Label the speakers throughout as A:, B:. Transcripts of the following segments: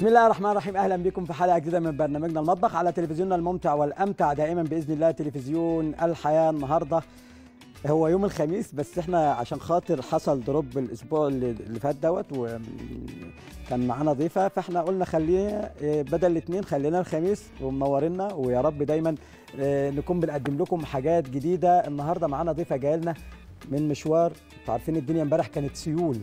A: بسم الله الرحمن الرحيم اهلا بكم في حلقه جديده من برنامجنا المطبخ على تلفزيوننا الممتع والامتع دائما باذن الله تلفزيون الحياه النهارده هو يوم الخميس بس احنا عشان خاطر حصل دروب الاسبوع اللي اللي فات دوت وكان معانا ضيفه فاحنا قلنا خليه اه، بدل الاثنين خلينا الخميس ومنورنا ويا رب دايما اه، نكون بنقدم لكم حاجات جديده النهارده معانا ضيفه جايه لنا من مشوار انتوا عارفين الدنيا امبارح كانت سيول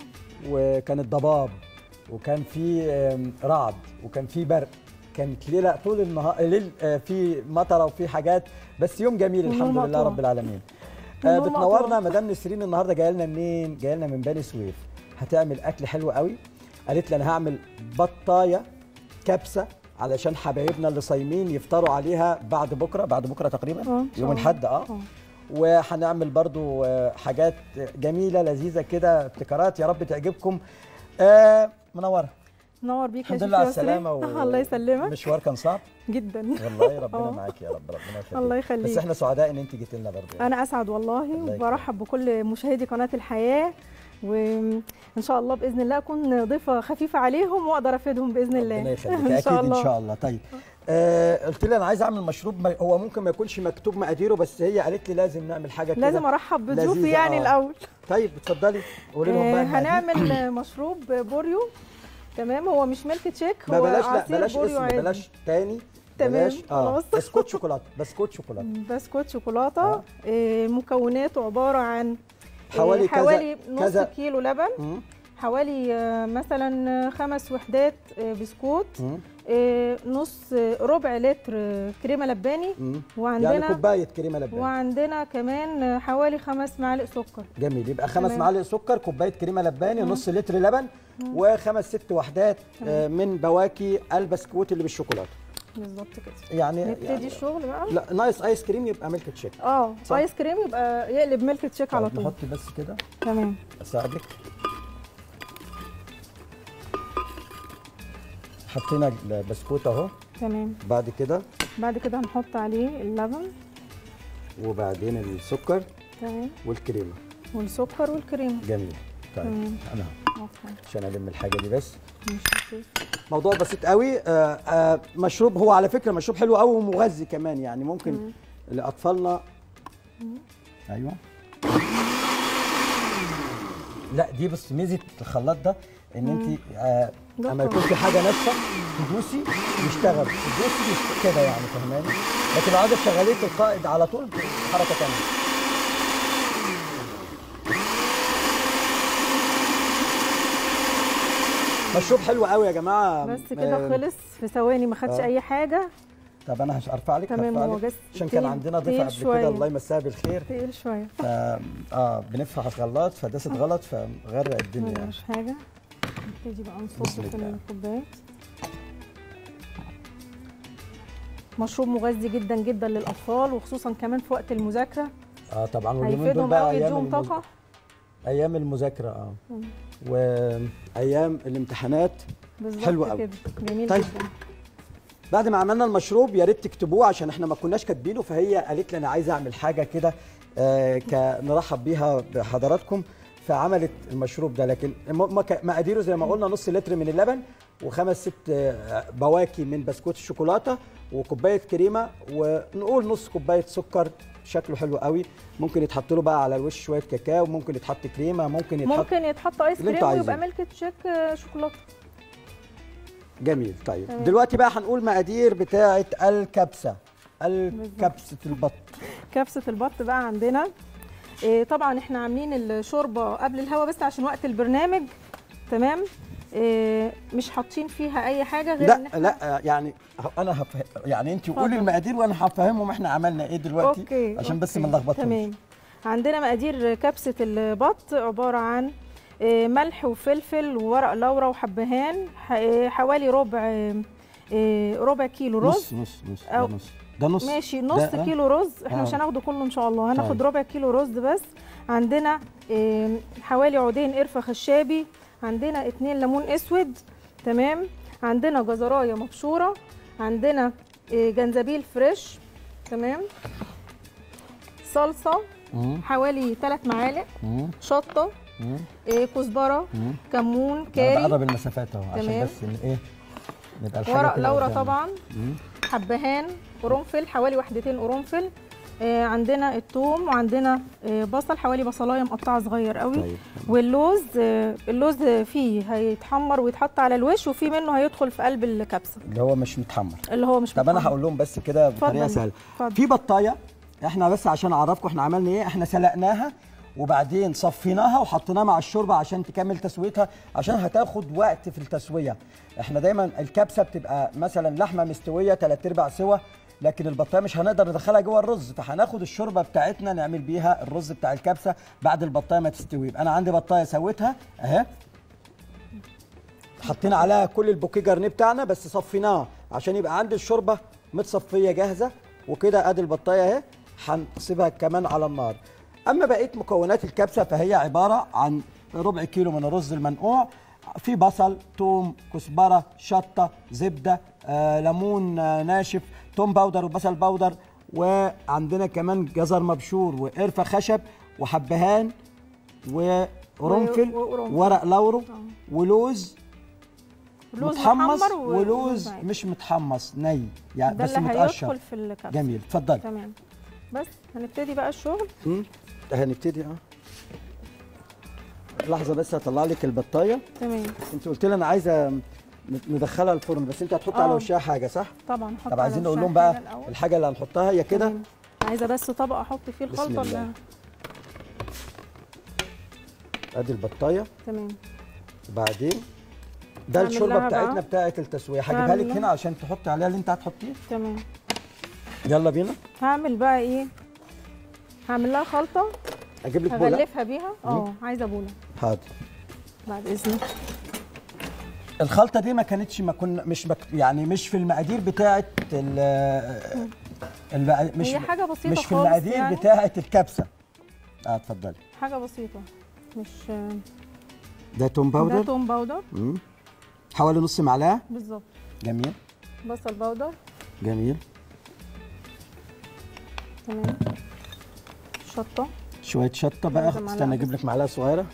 A: وكانت ضباب وكان في آم، رعد وكان في برق كانت ليله طول النهار ليل آه، في مطره وفي حاجات بس يوم جميل
B: والنور
A: الحمد لله
B: مقطوع.
A: رب العالمين آه،
B: والنور
A: بتنورنا
B: مقطوع.
A: مدام نسرين النهارده جايه لنا منين؟ جايه لنا من بني سويف هتعمل اكل حلو قوي قالت لي انا هعمل بطايه كبسه علشان حبايبنا اللي صايمين يفطروا عليها بعد بكره بعد بكره تقريبا
B: آه، إن شاء
A: يوم
B: الله.
A: الاحد اه
B: آه.
A: وهنعمل برضو آه، حاجات جميله لذيذه كده ابتكارات يا رب تعجبكم آه منوره
B: نور بيك
A: الحمد
B: يا
A: لله على
B: شيخ يسري.
A: السلامه و...
B: الله يسلمك
A: المشوار كان صعب
B: جدا
A: والله ربنا
B: آه.
A: معاك يا رب ربنا يخليك
B: الله يخليك.
A: بس احنا سعداء ان انت جيت لنا برضه يعني.
B: انا اسعد والله
A: الله
B: وبرحب بكل مشاهدي قناه الحياه وان شاء الله باذن الله اكون ضيفه خفيفه عليهم واقدر افيدهم باذن الله
A: ربنا يخليك
B: ان
A: اكيد
B: شاء الله
A: ان شاء الله طيب آه قلت لي انا عايز اعمل مشروب ما- هو ممكن ما يكونش مكتوب مقاديره بس هي قالت لي لازم نعمل حاجه كده
B: لازم ارحب بضيوفي
A: لذيذة،
B: يعني
A: آه.
B: الاول
A: طيب اتفضلي قولي لهم
B: آه،
A: بقى المقادير.
B: هنعمل مشروب بوريو تمام هو مش ميلك تشيك
A: ما
B: هو
A: بلاش لا
B: عصير
A: بلاش
B: بوريو
A: اسم
B: عادي
A: بلاش تاني
B: تمام،
A: بلاش اه
B: خلاص.
A: بسكوت شوكولاته بسكوت شوكولاته
B: بسكوت شوكولاته
A: آه.
B: آه، مكوناته عباره عن آه،
A: حوالي كذا-
B: حوالي نص
A: كذا-
B: كيلو لبن
A: مم.
B: حوالي آه، مثلا خمس وحدات آه، بسكوت
A: مم.
B: آه، نص آه، ربع لتر آه، كريمه لباني
A: مم.
B: وعندنا
A: يعني كوبايه كريمه لباني
B: وعندنا كمان آه، حوالي خمس معالق سكر
A: جميل يبقى خمس
B: تمام.
A: معالق سكر كوبايه كريمه لباني نص لتر لبن وخمس ست وحدات آه، من بواكي البسكوت اللي بالشوكولاته
B: بالظبط كده
A: يعني
B: نبتدي
A: يعني
B: الشغل بقى
A: لا نايس ايس كريم يبقى ميلك تشيك
B: اه
A: صح.
B: ايس كريم يبقى يقلب ميلك تشيك على
A: طب
B: طول
A: نحط بس كده
B: تمام
A: اساعدك حطينا البسكوت اهو
B: تمام
A: بعد كده
B: بعد كده هنحط عليه اللبن
A: وبعدين السكر
B: تمام
A: والكريمه
B: والسكر والكريمه
A: جميل طيب
B: تمام.
A: انا
B: عفوا
A: عشان الم الحاجه دي بس
B: ماشي
A: موضوع بسيط قوي آه آه مشروب هو على فكره مشروب حلو قوي ومغذي كمان يعني ممكن لاطفالنا ايوه لا دي بس ميزه الخلاط ده ان انت آه
B: ده
A: اما يكون
B: طبعا.
A: في حاجه ناشفه تدوسي يشتغل تدوسي يشت- كده يعني فاهماني لكن لو عايزه تشغليه القائد على طول حركه ثانيه مشروب حلو قوي يا جماعه
B: بس
A: آه،
B: كده خلص في ثواني ما خدش
A: آه.
B: اي حاجه
A: طب انا هرفع لك
B: تمام،
A: هرفع
B: هو
A: لك
B: بس
A: عشان كان
B: تقيل-
A: عندنا ضيفه
B: تقيل
A: قبل
B: شوية.
A: كده الله يمسها بالخير
B: تقيل شويه
A: ف اه بنفرح على الغلاط فداست غلط فغرق الدنيا يعني.
B: مش حاجه نبتدي بقى
A: بسم
B: نصب في
A: الله.
B: الكوبايات مشروب مغذي جدا جدا للاطفال وخصوصا كمان في وقت المذاكره
A: اه طبعا واليومين دول
B: هيفيدهم
A: بقى
B: قوي
A: ايام
B: يديهم
A: المز...
B: طاقه
A: ايام المذاكره اه
B: مم.
A: وايام الامتحانات
B: بالظبط
A: حلو قوي.
B: كده جميل
A: طيب.
B: جدا
A: بعد ما عملنا المشروب يا ريت تكتبوه عشان احنا ما كناش كاتبينه فهي قالت لي انا عايزه اعمل حاجه كده آه ك- نرحب بيها بحضراتكم فعملت المشروب ده لكن م- مك- مقاديره زي ما قلنا نص لتر من اللبن وخمس ست آه، بواكي من بسكوت الشوكولاته وكوبايه كريمه ونقول نص كوبايه سكر شكله حلو قوي ممكن يتحط له بقى على الوش شويه كاكاو ممكن يتحط كريمه ممكن يتحط
B: ممكن يتحط ايس
A: اللي
B: كريم
A: انتوا
B: ويبقى
A: عايزينه.
B: ميلك تشيك آه، شوكولاته
A: جميل طيب
B: تمام.
A: دلوقتي بقى هنقول مقادير بتاعه الكبسه الكبسه البط
B: كبسه البط بقى عندنا إيه طبعا احنا عاملين الشوربه قبل الهوا بس عشان وقت البرنامج تمام إيه مش حاطين فيها اي حاجه غير
A: لا
B: ان احنا
A: لا يعني ه- انا هفهم يعني انت قولي
B: اتفضل.
A: المقادير وانا هفهمهم احنا عملنا ايه دلوقتي
B: اوكي
A: عشان بس
B: أوكي.
A: ما نلخبطهمش
B: تمام عندنا مقادير كبسه البط عباره عن إيه، ملح وفلفل وورق لورا وحبهان ح- إيه، حوالي ربع إيه، ربع كيلو رز
A: نص نص نص
B: أو-
A: ده نص ده نص
B: ماشي
A: ده-
B: نص
A: آه.
B: كيلو رز احنا
A: آه.
B: مش هناخده كله ان شاء الله هناخد
A: طيب.
B: ربع كيلو رز بس عندنا آم، حوالي عودين قرفه خشابي عندنا اتنين ليمون اسود تمام عندنا جزرايه مبشوره عندنا آه، جنزبيل فريش تمام صلصه
A: مم.
B: حوالي 3 معالق
A: مم.
B: شطه
A: مم.
B: آه، كزبره
A: مم.
B: كمون
A: انا
B: كاري
A: بقرب المسافات اهو عشان
B: تمام.
A: بس إن ايه يبقى الحاجة
B: ورق
A: كده
B: لورا
A: قدامنا.
B: طبعا
A: مم.
B: حبهان قرنفل حوالي وحدتين قرنفل آه عندنا الثوم وعندنا آه بصل حوالي بصلايه مقطعه صغير قوي
A: طيب
B: واللوز آه اللوز فيه هيتحمر ويتحط على الوش وفي منه هيدخل في قلب الكبسه
A: اللي هو مش متحمر
B: اللي هو مش
A: طب انا
B: متحمر.
A: هقول لهم بس كده بطريقه
B: اتفضل.
A: سهله
B: اتفضل.
A: في بطايه احنا بس عشان اعرفكم احنا عملنا ايه احنا سلقناها وبعدين صفيناها وحطيناها مع الشوربه عشان تكمل تسويتها عشان هتاخد وقت في التسويه احنا دايما الكبسه بتبقى مثلا لحمه مستويه ثلاث ارباع سوا لكن البطايه مش هنقدر ندخلها جوه الرز فهناخد الشوربه بتاعتنا نعمل بيها الرز بتاع الكبسه بعد البطايه ما تستوي يبقى انا عندي بطايه سويتها اهي حطينا عليها كل البوكيه جرنيه بتاعنا بس صفيناه عشان يبقى عندي الشوربه متصفيه جاهزه وكده ادي البطايه اهي هنسيبها كمان على النار اما بقيه مكونات الكبسه فهي عباره عن ربع كيلو من الرز المنقوع في بصل توم كزبره شطه زبده آه، ليمون آه، ناشف توم باودر وبصل باودر وعندنا كمان جزر مبشور وقرفه خشب وحبهان وقرنفل
B: و- وقرنفل.
A: ورق لورو ولوز
B: لوز
A: متحمص
B: محمر و-
A: ولوز
B: عادي.
A: مش متحمص ني يعني
B: ده
A: بس
B: اللي
A: متقشر
B: هيدخل في الكبسه
A: جميل اتفضل
B: تمام بس هنبتدي بقى الشغل
A: هنبتدي اه لحظه بس هطلع لك البطايه
B: تمام
A: انت قلت لي انا عايزه ندخلها الفرن بس انت هتحط على
B: آه.
A: وشها حاجه صح
B: طبعا نحط
A: طب
B: على
A: عايزين نقول
B: وشها
A: لهم بقى
B: حاجة الأول.
A: الحاجه اللي هنحطها هي كده
B: تمام. عايزه بس طبق احط فيه
A: بسم
B: الخلطه
A: الله.
B: اللي
A: ادي البطايه
B: تمام
A: وبعدين ده
B: هعمل
A: الشوربه
B: لها
A: بتاعتنا
B: بقى.
A: بتاعه التسويه هجيبها
B: هعمل
A: لك
B: لها.
A: هنا عشان تحطي عليها اللي انت هتحطيه
B: تمام
A: يلا بينا
B: هعمل بقى ايه هعمل لها خلطه
A: اجيب لك بوله
B: هغلفها بيها اه عايزه بوله
A: حاضر
B: بعد اذنك
A: الخلطه دي ما كانتش ما كنا مش مك يعني مش في المقادير بتاعه ال الم- مش
B: هي حاجة بسيطة
A: مش في
B: خالص
A: المقادير
B: يعني.
A: بتاعه الكبسه اه اتفضلي
B: حاجه بسيطه مش
A: ده توم
B: ده
A: باودر
B: توم باودر
A: مم. حوالي نص معلقه
B: بالظبط
A: جميل
B: بصل باودر
A: جميل
B: تمام شطه
A: شويه شطه بقى
B: عايزة معلقة
A: استنى
B: بس.
A: اجيب لك معلقه صغيره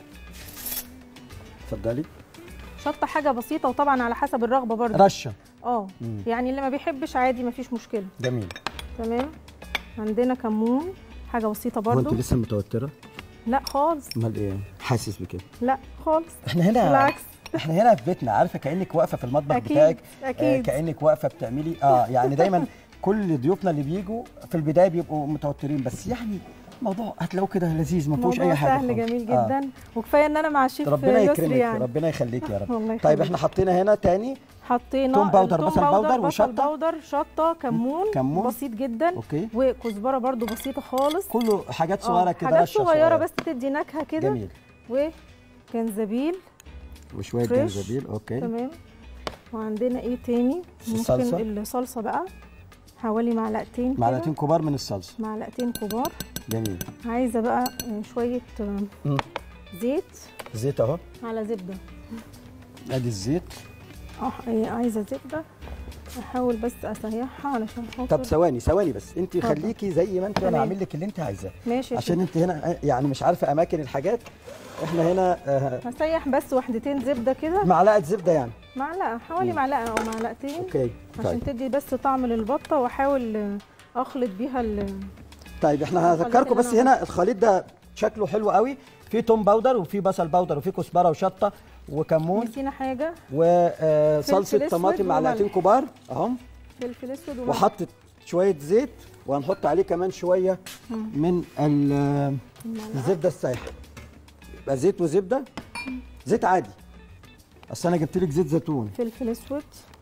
A: اتفضلي
B: شطه حاجه بسيطه وطبعا على حسب الرغبه برضه
A: رشه
B: اه
A: مم.
B: يعني اللي ما بيحبش عادي مفيش مشكله
A: جميل
B: تمام عندنا كمون حاجه بسيطه
A: هو انت
B: برضه
A: لسه متوتره
B: لا خالص
A: امال ايه حاسس بكده
B: لا خالص
A: احنا هنا
B: بالعكس
A: احنا هنا في بيتنا عارفه كانك واقفه في المطبخ
B: أكيد،
A: بتاعك
B: أكيد.
A: آه كانك واقفه بتعملي اه يعني دايما كل ضيوفنا اللي بيجوا في البدايه بيبقوا متوترين بس يعني الموضوع هتلاقوه كده لذيذ ما فيهوش
B: موضوع
A: اي حاجه
B: سهل
A: خالص.
B: جميل
A: آه.
B: جدا وكفايه ان انا مع الشيف
A: ربنا
B: يسري
A: يكرمك
B: يعني
A: ربنا يخليك يا رب
B: الله
A: طيب
B: يخليك.
A: احنا حطينا هنا تاني
B: حطينا
A: توم باودر،
B: التوم
A: بصل باودر
B: بصل
A: وشطة.
B: باودر شطه كمون
A: كمون.
B: بسيط جدا
A: اوكي
B: وكزبره برضو بسيطه خالص
A: كله حاجات صغيره
B: آه،
A: كده
B: حاجات
A: رشه
B: صغيره بس تدي نكهه كده
A: جميل
B: وجنزبيل
A: وشويه
B: فريش.
A: جنزبيل اوكي
B: تمام وعندنا ايه تاني ممكن
A: الصلصة.
B: الصلصه بقى حوالي معلقتين كده.
A: معلقتين كبار من الصلصه
B: معلقتين كبار
A: جميل
B: عايزه بقى آه، شويه آه،
A: مم.
B: زيت
A: زيت اهو
B: على زبده
A: ادي الزيت
B: اه إيه، عايزه زبده احاول بس اسيحها علشان خاطر
A: طب ثواني ثواني بس انت
B: اتفضل.
A: خليكي زي ما انت وانا
B: تمام.
A: عامل لك اللي انت عايزاه
B: ماشي يا
A: عشان
B: شيخ.
A: انت هنا يعني مش عارفه اماكن الحاجات احنا هنا آه،
B: هسيح بس وحدتين زبده كده
A: معلقه زبده يعني
B: معلقه حوالي
A: مم.
B: معلقه او معلقتين
A: اوكي
B: عشان
A: طيب
B: تدي بس طعم للبطه واحاول آه، اخلط بيها ال-
A: طيب احنا
B: الخليط
A: هذكركم
B: اللي
A: بس
B: أنا
A: هنا الخليط ده شكله حلو قوي في توم باودر وفي بصل باودر وفي كزبره وشطه وكمون
B: نسينا حاجه
A: وصلصه
B: فلفل
A: طماطم
B: أسود
A: معلقتين
B: وملح.
A: كبار اهو
B: فلفل اسود وملح.
A: وحطت شويه زيت وهنحط عليه كمان شويه من ال- الزبده السايحه يبقى زيت وزبده زيت عادي اصل انا جبت لك زيت زيتون
B: فلفل اسود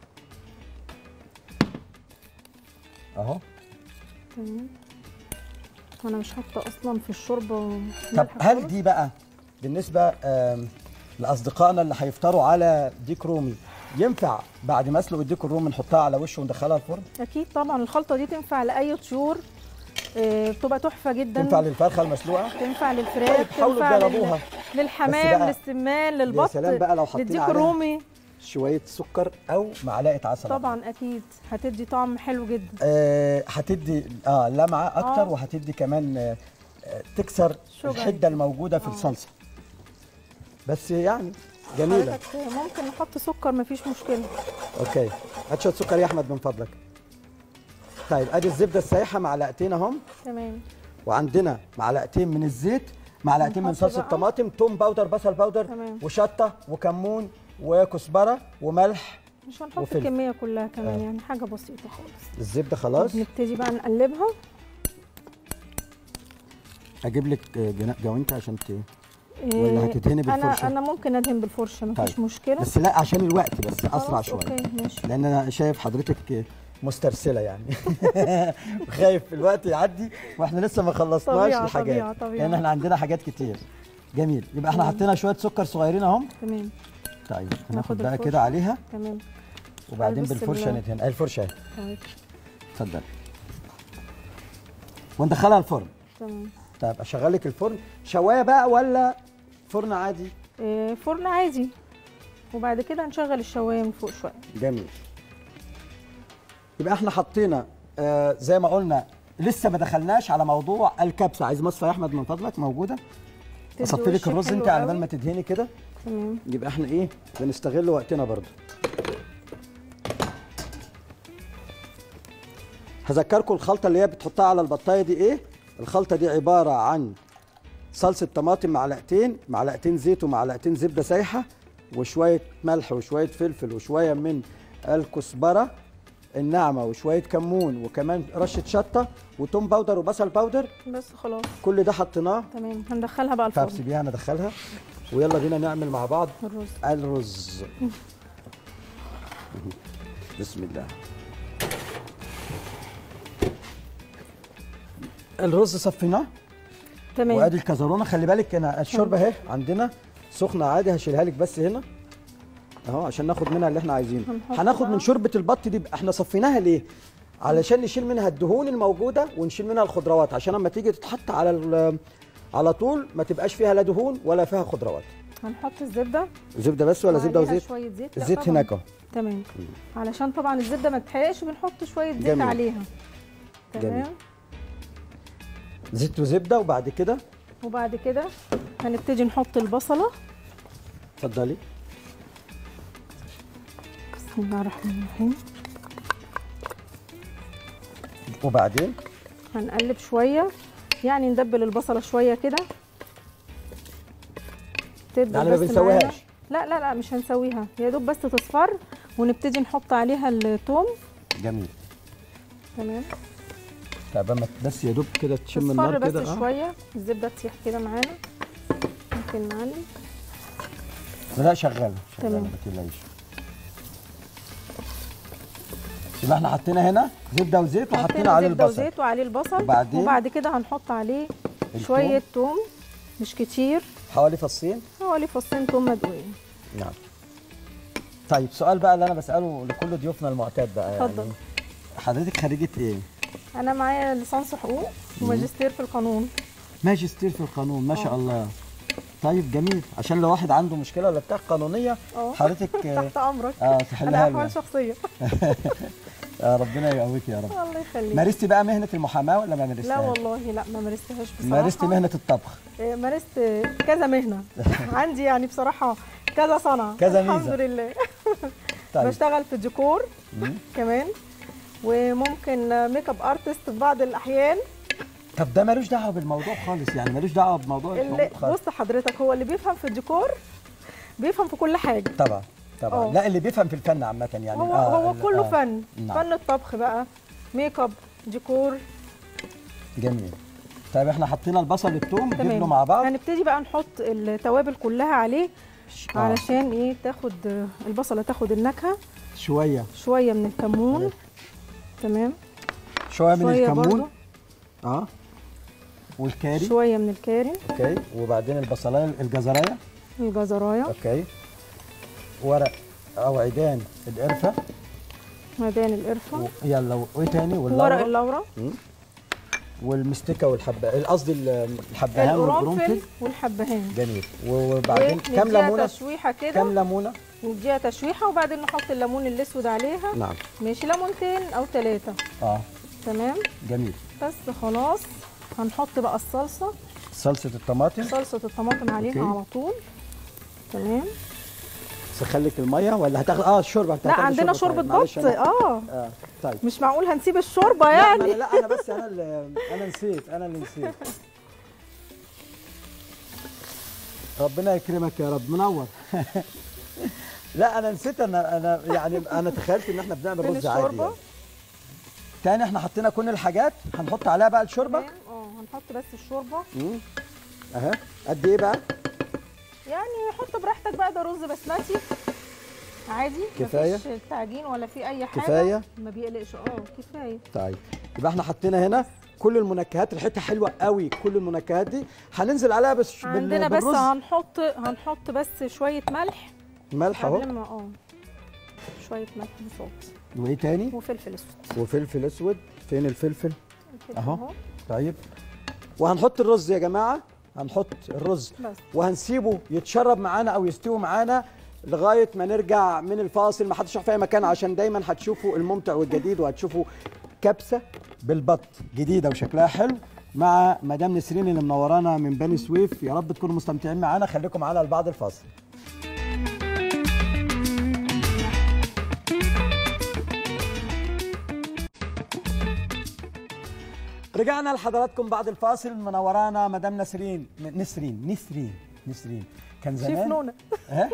A: اهو
B: تمام وانا مش حاطه اصلا في الشوربه
A: طب
B: ملح
A: هل
B: خالص.
A: دي بقى بالنسبه آم، لاصدقائنا اللي هيفطروا على ديك رومي ينفع بعد ما اسلق الديك الرومي نحطها على وشه وندخلها الفرن
B: اكيد طبعا الخلطه دي تنفع لاي طيور آه، بتبقى تحفه جدا
A: تنفع للفرخه المسلوقه
B: تنفع للفراخ
A: طيب، حاولوا
B: تنفع لل-
A: تجربوها.
B: للحمام
A: بقى
B: للسمان للبط
A: سلام بقى لو حطينا
B: للديك
A: عليها
B: الرومي
A: شويه سكر او معلقه عسل أبيض.
B: طبعا اكيد هتدي طعم حلو جدا
A: آه هتدي اه لمعه اكتر
B: آه.
A: وهتدي كمان آه آه، تكسر
B: شوجر.
A: الحده الموجوده في
B: آه.
A: الصلصه بس يعني جميله
B: حضرتك ممكن نحط سكر مفيش مشكله
A: اوكي هات شويه سكر يا احمد من فضلك طيب ادي الزبده السايحه معلقتين اهم
B: تمام
A: وعندنا معلقتين من الزيت معلقتين من
B: هنحط
A: صلصه
B: بقى.
A: طماطم توم باودر بصل باودر
B: تمام.
A: وشطه وكمون وكزبره وملح
B: مش هنحط
A: وفلفل.
B: الكميه كلها كمان
A: آه.
B: يعني حاجه بسيطه خالص
A: الزبده خلاص
B: نبتدي بقى نقلبها
A: اجيب لك جنا- جوانتي عشان ت...
B: إيه،
A: ولا هتدهني
B: انا
A: بالفرشة؟
B: انا ممكن ادهن بالفرشه مفيش
A: طيب.
B: مشكله
A: بس لا عشان الوقت بس اسرع
B: خلاص،
A: شويه
B: اوكي ماشي
A: لان انا شايف حضرتك مسترسله يعني خايف الوقت يعدي واحنا لسه ما خلصناش
B: طبيعة،
A: الحاجات
B: طبيعة، طبيعة.
A: لان احنا عندنا حاجات كتير جميل يبقى احنا حطينا شويه سكر صغيرين اهم
B: تمام
A: طيب
B: ناخد
A: ناخد بقى
B: الفرشة.
A: كده عليها
B: تمام
A: وبعدين
B: ألبس
A: بالفرشه
B: ال-
A: ندهن آه، الفرشه اهي
B: طيب
A: اتفضل وندخلها الفرن
B: تمام
A: طيب اشغل لك الفرن شوايه بقى ولا فرن عادي
B: إيه، فرن عادي وبعد كده نشغل الشوايه من فوق شويه
A: جميل يبقى احنا حطينا آه زي ما قلنا لسه ما دخلناش على موضوع الكبسه عايز مصفى يا احمد من فضلك موجوده
B: تدي
A: اصفي لك
B: وش
A: الرز
B: حلو
A: انت على
B: قوي.
A: بال ما تدهني كده
B: تمام
A: يبقى احنا ايه بنستغل وقتنا برضو هذكركم الخلطه اللي هي بتحطها على البطايه دي ايه الخلطه دي عباره عن صلصه طماطم معلقتين معلقتين زيت ومعلقتين زبده سايحه وشويه ملح وشويه فلفل وشويه من الكزبره الناعمه وشويه كمون وكمان رشه شطه وتوم باودر وبصل باودر
B: بس خلاص
A: كل ده حطيناه
B: تمام هندخلها بقى
A: طب
B: الفرن
A: سيبيها ندخلها ويلا بينا نعمل مع بعض
B: الرز
A: الرز بسم الله الرز صفيناه
B: تمام
A: وادي الكزرونه خلي بالك انا الشوربه اهي عندنا سخنه عادي هشيلها لك بس هنا اهو عشان ناخد منها اللي احنا عايزينه
B: هنحط
A: هناخد
B: بقى.
A: من شوربه البط دي احنا صفيناها ليه علشان نشيل منها الدهون الموجوده ونشيل منها الخضروات عشان لما تيجي تتحط على ال- على طول ما تبقاش فيها لا دهون ولا فيها خضروات
B: هنحط الزبده
A: زبده بس ولا زبده
B: وعليها
A: وزيت
B: شويه زيت لا
A: الزيت
B: طبعاً.
A: هناك اهو
B: تمام علشان طبعا الزبده ما تحرقش بنحط شويه زيت
A: جميل.
B: عليها
A: جميل.
B: تمام
A: زيت وزبده وبعد كده
B: وبعد كده هنبتدي نحط البصله
A: اتفضلي
B: بسم الله الرحمن الرحيم
A: وبعدين
B: هنقلب شويه يعني ندبل البصله شويه كده تدبل
A: يعني ما
B: بس
A: بنسويهاش.
B: معانا. لا لا لا مش هنسويها يا دوب بس تصفر ونبتدي نحط عليها الثوم
A: جميل
B: تمام
A: طب اما بس يا دوب كده تشم النار
B: تصفر بس
A: كده اه
B: شويه الزبده تسيح كده معانا ممكن نعلي
A: لا شغاله شغاله
B: تمام.
A: ما تقلقيش يبقى احنا حطينا هنا زبده وزيت وحطينا
B: حطينا
A: عليه
B: زبده
A: البصل
B: وزيت وعليه البصل
A: وبعدين؟
B: وبعد كده هنحط عليه
A: الثوم.
B: شويه ثوم مش كتير
A: حوالي فصين
B: حوالي فصين ثوم مدقوقين
A: نعم طيب سؤال بقى اللي انا بساله لكل ضيوفنا المعتاد بقى
B: اتفضل.
A: يعني حضرتك خريجه ايه؟
B: انا معايا ليسانس حقوق وماجستير في القانون
A: ماجستير في القانون ما شاء الله طيب جميل عشان لو واحد عنده مشكله ولا بتاع قانونيه
B: اه.
A: حضرتك آه،
B: تحت امرك
A: اه
B: انا
A: تحلها
B: احوال
A: له
B: شخصيه
A: آه ربنا يقويك يا رب
B: الله يخليك
A: مارستي بقى مهنه المحاماه ولا ما مارستيهاش؟
B: لا والله لا ما مارستهاش بصراحه
A: مارستي مهنه الطبخ
B: إيه، مارست كذا مهنه عندي يعني بصراحه كذا صنعه
A: كذا
B: الحمد
A: ميزة.
B: لله
A: طيب
B: بشتغل في الديكور
A: مم.
B: كمان وممكن ميك اب ارتست في بعض الاحيان
A: طب ده ملوش دعوه بالموضوع خالص يعني ملوش دعوه بموضوع
B: اللي
A: الحقوق خالص
B: بص حضرتك هو اللي بيفهم في الديكور بيفهم في كل حاجه
A: طبعا طبعا
B: اه.
A: لا اللي بيفهم في الفن عامه يعني
B: هو
A: آه،
B: هو
A: ال-
B: كله
A: آه.
B: فن
A: نعم.
B: فن الطبخ بقى ميك اب ديكور
A: جميل طيب احنا حطينا البصل والثوم
B: تمام
A: جبنه مع بعض
B: هنبتدي بقى نحط التوابل كلها عليه
A: آه.
B: علشان ايه تاخد البصله تاخد النكهه
A: شويه
B: شويه من الكمون تمام
A: شويه من
B: شويه
A: الكمون
B: برضو
A: اه والكاري
B: شويه من الكاري
A: اوكي وبعدين البصلايه الجزرايه
B: الجزرايه
A: اوكي ورق او عيدان القرفه
B: مدان القرفه
A: و... يلا وايه تاني
B: ورق
A: واللورا
B: اللورا
A: والمستكه والحبه قصدي ال- الحبهان
B: القرنفل
A: والقرنفل
B: والحبهان
A: جميل وبعدين كام
B: ونديها
A: ليمونه
B: تشويحه كده
A: كام ليمونه
B: نديها تشويحه وبعدين نحط الليمون الاسود عليها
A: نعم
B: ماشي ليمونتين او ثلاثه
A: اه
B: تمام
A: جميل
B: بس خلاص هنحط بقى الصلصه
A: صلصه الطماطم
B: صلصه الطماطم عليها
A: أوكي.
B: على طول تمام
A: سخلك الميه ولا هتاخد اه الشوربه
B: لا
A: هتاخدي
B: عندنا
A: طيب،
B: شوربه
A: معلش
B: بط
A: أنا-
B: اه
A: اه طيب
B: مش معقول هنسيب الشوربه
A: لا, ما
B: يعني
A: أنا- لا انا بس انا اللي انا نسيت انا اللي نسيت ربنا يكرمك يا رب منور لا انا نسيت انا انا يعني انا تخيلت ان احنا بنعمل
B: فين
A: رز عادي
B: الشوربة؟
A: يعني. تاني احنا حطينا كل الحاجات هنحط عليها بقى الشوربه
B: تمام، اه هنحط بس الشوربه
A: مم. اهي قد ايه بقى
B: يعني حط براحتك بقى ده رز بسمتي عادي
A: كفاية؟
B: مفيش تعجين ولا في اي حاجه
A: كفاية؟
B: ما بيقلقش اه كفايه
A: طيب يبقى احنا حطينا هنا كل المنكهات الحته حلوه قوي كل المنكهات دي هننزل عليها بس بال-
B: عندنا بس
A: بالرز
B: هنحط هنحط بس شويه ملح
A: ملح اهو
B: قبل ما اه شويه ملح بصوت
A: وايه تاني
B: وفلفل اسود
A: وفلفل اسود فين الفلفل
B: الفلفل
A: أهو. طيب وهنحط الرز يا جماعه هنحط الرز
B: بس
A: وهنسيبه يتشرب معانا او يستوي معانا لغايه ما نرجع من الفاصل ما حدش يروح في اي مكان عشان دايما هتشوفوا الممتع والجديد وهتشوفوا كبسه بالبط جديده وشكلها حلو مع مدام نسرين اللي منورانا من بني سويف يا رب تكونوا مستمتعين معانا خليكم معانا لبعد الفاصل رجعنا لحضراتكم بعد الفاصل منورانا مدام نسرين نسرين نسرين نسرين كان
B: شيف
A: زمان
B: نونا
A: ها؟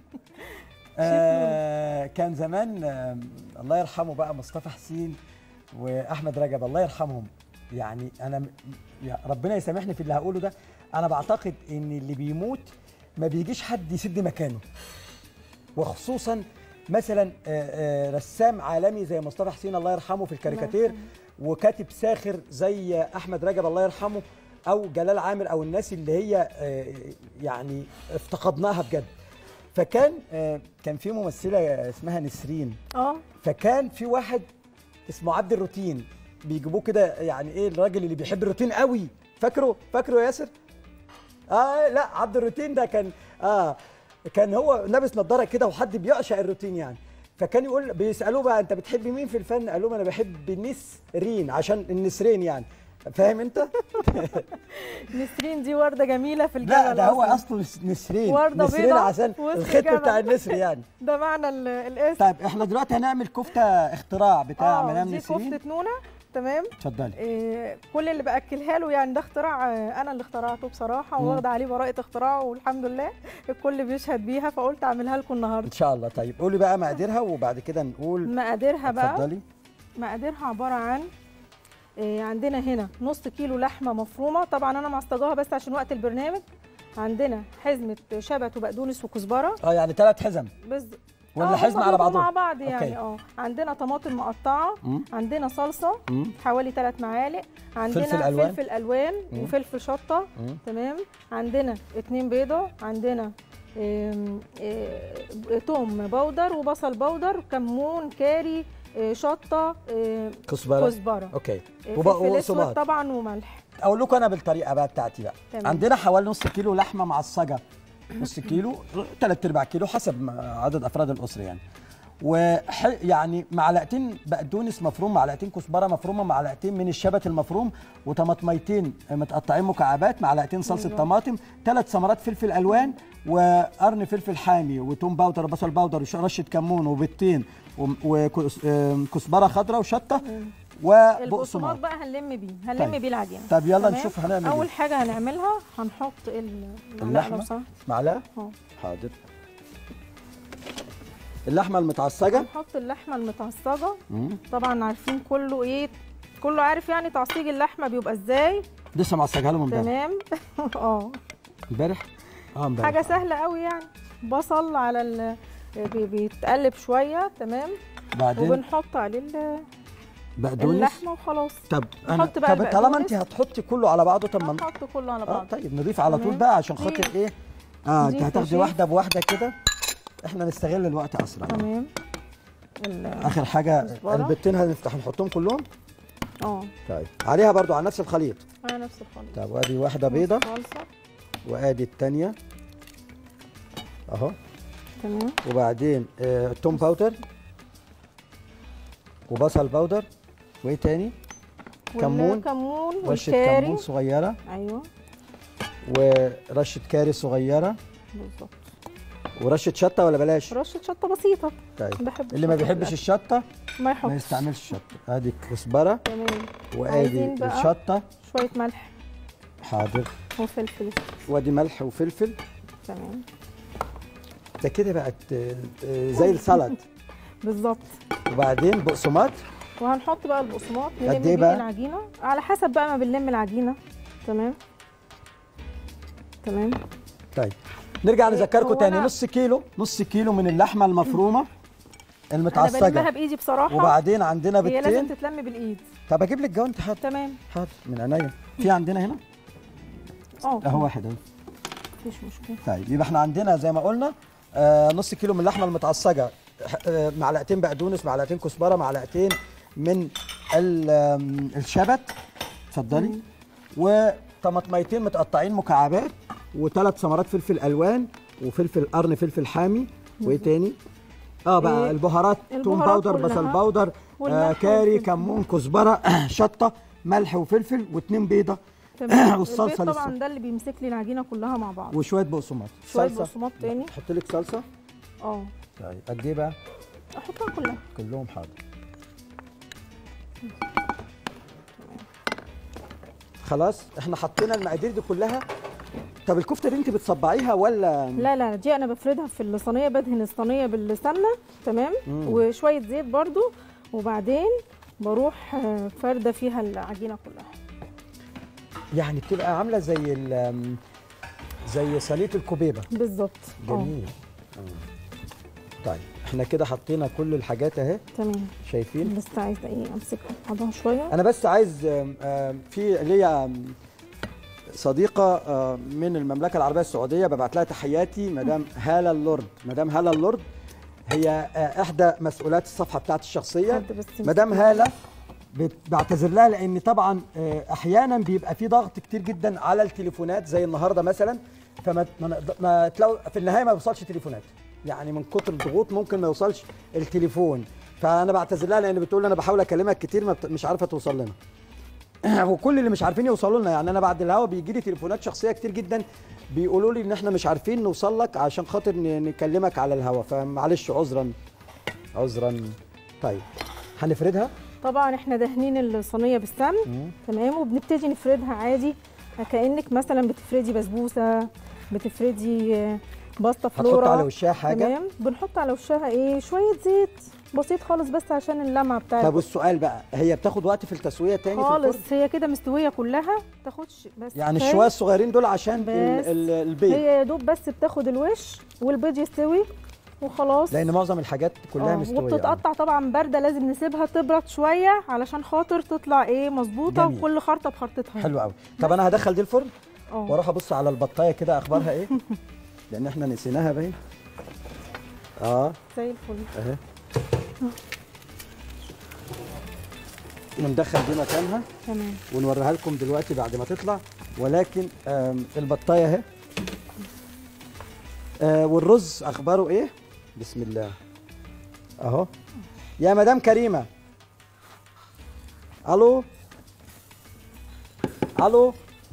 A: آه كان زمان آه الله يرحمه بقى مصطفى حسين واحمد رجب الله يرحمهم يعني انا م- يا ربنا يسامحني في اللي هقوله ده انا بعتقد ان اللي بيموت ما بيجيش حد يسد مكانه وخصوصا مثلا آه، آه، رسام عالمي زي مصطفى حسين الله يرحمه في الكاريكاتير وكاتب ساخر زي احمد رجب الله يرحمه او جلال عامر او الناس اللي هي آه، يعني افتقدناها بجد فكان آه، كان في ممثله اسمها نسرين
B: اه
A: فكان في واحد اسمه عبد الروتين بيجيبوه كده يعني ايه الراجل اللي بيحب الروتين قوي فاكره فاكره يا ياسر اه لا عبد الروتين ده كان اه كان هو لابس نظاره كده وحد بيعشق الروتين يعني فكان يقول بيسالوه بقى انت بتحب مين في الفن قال لهم انا بحب نسرين عشان النسرين يعني فاهم انت
B: نسرين دي ورده جميله في الجبل
A: لا ده هو
B: أصلاً.
A: اصله نسرين
B: وردة
A: نسرين
B: بيضة
A: عشان
B: وسط
A: الخط
B: الجبل.
A: بتاع النسر يعني
B: ده معنى ال- الاسم
A: طيب احنا دلوقتي هنعمل كفته اختراع بتاع
B: اه
A: مدام
B: دي
A: نسرين
B: كفته نونه تمام
A: اتفضلي
B: إيه كل اللي باكلها له يعني ده اختراع آه، انا اللي اخترعته بصراحه
A: مم.
B: واخده عليه براءه اختراع والحمد لله الكل بيشهد بيها فقلت اعملها لكم النهارده
A: ان شاء الله طيب قولي بقى مقاديرها وبعد كده نقول
B: مقاديرها بقى
A: اتفضلي
B: مقاديرها عباره عن إيه عندنا هنا نص كيلو لحمه مفرومه طبعا انا معصجاها بس عشان وقت البرنامج عندنا حزمه شبت وبقدونس وكزبره
A: اه يعني ثلاث حزم
B: بس
A: ولا
B: آه،
A: حزمة
B: هما
A: على
B: بيبقوا
A: بعضهم؟
B: مع بعض
A: أوكي.
B: يعني اه عندنا طماطم مقطعه
A: مم.
B: عندنا صلصه
A: مم.
B: حوالي 3 معالق عندنا
A: فلفل ألوان.
B: فلفل الوان
A: مم.
B: وفلفل شطه
A: مم.
B: تمام عندنا اتنين بيضه عندنا آم، آه، توم بودر وبصل بودر كمون كاري آه، شطه آه،
A: كزبره
B: كزبره
A: اوكي
B: آه،
A: وبقى
B: فلفل اسود
A: وصباط
B: طبعا وملح
A: اقول لكم انا بالطريقه بقى بتاعتي بقى
B: تمام.
A: عندنا حوالي نص كيلو لحمه معصجه نص كيلو ثلاث ارباع كيلو حسب ما عدد افراد الاسره يعني وح يعني معلقتين بقدونس مفروم معلقتين كزبره مفرومه معلقتين من الشبت المفروم وطماطميتين متقطعين مكعبات معلقتين صلصه
B: أيوة.
A: طماطم ثلاث ثمرات فلفل الوان وقرن فلفل حامي وتوم باودر وبصل باودر ورشه كمون وبيضتين وكزبره خضراء وشطه
B: البقسماط
A: وبقسماط
B: بقى هنلم بيه هنلم
A: طيب.
B: بيه العجينه
A: طب يلا
B: تمام؟
A: نشوف هنعمل
B: اول
A: ايه
B: حاجه هنعملها هنحط ال- المعلقه لو
A: اللحمة؟
B: سمحت
A: معلقه
B: اهو
A: حاضر اللحمه المتعصجه
B: هنحط اللحمه المتعصجه
A: مم.
B: طبعا عارفين كله ايه كله عارف يعني تعصيج اللحمه بيبقى ازاي
A: لسه معصجها لهم امبارح
B: تمام اه
A: امبارح اه امبارح
B: حاجه سهله قوي يعني بصل على ال بي- بيتقلب شويه تمام
A: بعدين
B: وبنحط عليه ال-
A: بقدونس
B: اللحمه وخلاص
A: طب انا
B: نحط بقى
A: طب طالما
B: البقدونس.
A: انت هتحطي كله على بعضه طب ما
B: هنحط كله على
A: اه
B: بعض
A: طيب نضيف على طول
B: تمام.
A: بقى عشان خاطر
B: دي-
A: ايه اه
B: دي
A: انت هتاخدي
B: فوشيه.
A: واحده بواحده كده احنا نستغل الوقت اسرع
B: تمام ال-
A: اخر حاجه
B: كزبرة.
A: البتين هنفتح نحطهم كلهم
B: اه
A: طيب عليها برضو على نفس الخليط
B: على نفس الخليط
A: طب وادي واحده بيضه
B: صلصه
A: وادي الثانيه اهو
B: تمام
A: وبعدين آه توم باودر وبصل باودر وايه تاني كمون
B: كمون
A: رشه
B: والكاري
A: كمون صغيره
B: ايوه
A: ورشه كاري صغيره
B: بالظبط
A: ورشه شطه ولا بلاش
B: رشه شطه بسيطه
A: طيب
B: بحب
A: اللي ما
B: الشطة
A: بيحبش
B: في
A: الشطه
B: الأكل. ما
A: ما
B: يحطش
A: يستعملش شطه ادي كزبره
B: تمام
A: وادي
B: عايزين بقى
A: الشطه
B: شويه ملح
A: حاضر
B: وفلفل
A: وادي ملح وفلفل
B: تمام
A: ده كده بقت آه، آه، زي السلطه
B: بالظبط
A: وبعدين بقسماط
B: وهنحط بقى البقسماط نلم
A: قد إيه
B: بيه
A: بقى؟
B: العجينه على حسب بقى ما بنلم العجينه تمام تمام
A: طيب نرجع
B: إيه،
A: نذكركم
B: هو
A: تاني
B: أنا-
A: نص كيلو نص كيلو من اللحمه المفرومه
B: انا بلمها
A: المتعصجه
B: بايدي بصراحه
A: وبعدين عندنا
B: هي لازم
A: بيضتين
B: تتلم بالايد
A: طب اجيب لك جوانت حاضر
B: تمام
A: حاضر من عينيا في عندنا هنا
B: اه
A: اهو واحد اهو
B: مفيش مشكله
A: طيب يبقى احنا عندنا زي ما قلنا آه نص كيلو من اللحمه المتعصجه آه معلقتين بقدونس معلقتين كزبره معلقتين من ال- آم، الشبت اتفضلي وطماطميتين متقطعين مكعبات وثلاث ثمرات فلفل الوان وفلفل قرن فلفل حامي وايه تاني اه بقى
B: إيه،
A: البهارات توم
B: البهارات
A: باودر
B: كلها
A: بصل باودر آه
B: والملح
A: كاري
B: والفلفل.
A: كمون كزبره شطه ملح وفلفل واتنين بيضه
B: تمام
A: والصلصة
B: البيض طبعا
A: لسه.
B: ده اللي بيمسك لي العجينه كلها مع بعض
A: وشويه بقسماط
B: شويه
A: صلصة.
B: بقسماط تاني
A: احط لك صلصه
B: اه
A: طيب قد ايه بقى
B: احطها كلها
A: كلهم حاضر خلاص احنا حطينا المقادير دي كلها طب الكفته دي انت بتصبعيها ولا
B: لا لا دي انا بفردها في الصينيه بدهن الصينيه بالسمنه تمام
A: مم.
B: وشويه زيت برضو وبعدين بروح آه، فرده فيها العجينه كلها
A: يعني بتبقى عامله زي ال- زي صينيه الكوبيبه
B: بالظبط اه
A: جميل آه. طيب احنا كده حطينا كل الحاجات اهي
B: تمام
A: شايفين
B: لسه عايزه ايه امسكها بعضها شويه
A: انا بس عايز آم، آم، في ليا آم، صديقه آم، من المملكه العربيه السعوديه ببعت لها تحياتي مدام هاله اللورد مدام هاله اللورد هي آه، احدى مسؤولات الصفحه بتاعتي الشخصيه
B: حد بس يمسك
A: مدام هاله بت- بعتذر لها لان طبعا آه، احيانا بيبقى في ضغط كتير جدا على التليفونات زي النهارده مثلا فما ما نقد- ما تلاقوا في النهايه ما بيوصلش تليفونات يعني من كتر الضغوط ممكن ما يوصلش التليفون فانا بعتذر لها لان بتقول انا بحاول اكلمك كتير ما بت- مش عارفه توصل لنا وكل اللي مش عارفين يوصلوا لنا يعني انا بعد الهوا بيجي لي تليفونات شخصيه كتير جدا بيقولوا لي ان احنا مش عارفين نوصل لك عشان خاطر ن- نكلمك على الهوا فمعلش عذرا عذرا طيب هنفردها
B: طبعا احنا دهنين الصينيه بالسمن تمام وبنبتدي نفردها عادي كانك مثلا بتفردي بسبوسه بتفردي آه، باستا
A: هتحط
B: فلورا
A: على وشها حاجه
B: تمام بنحط على وشها ايه شويه زيت بسيط خالص بس عشان اللمعه بتاعت
A: طب والسؤال بقى هي بتاخد وقت في التسويه تاني في
B: خالص
A: الفرن
B: هي كده مستويه كلها تاخدش بس
A: يعني
B: كفاية.
A: الشويه الصغيرين دول عشان ال-
B: بس.
A: ال- البيض
B: هي يا دوب بس بتاخد الوش والبيض يستوي وخلاص
A: لان معظم الحاجات كلها
B: آه،
A: مستويه
B: وبتتقطع طبعا بارده لازم نسيبها تبرد شويه علشان خاطر تطلع ايه مظبوطه
A: جميل.
B: وكل خرطه بخرطتها
A: حلو قوي طب انا هدخل دي الفرن
B: اه
A: واروح ابص على البطايه كده اخبارها ايه لان احنا نسيناها باين اه
B: زي الفل
A: اهي وندخل دي مكانها
B: تمام
A: ونوريها لكم دلوقتي بعد ما تطلع ولكن آم، البطايه اهي آه والرز اخباره ايه بسم الله اهو يا مدام كريمه الو الو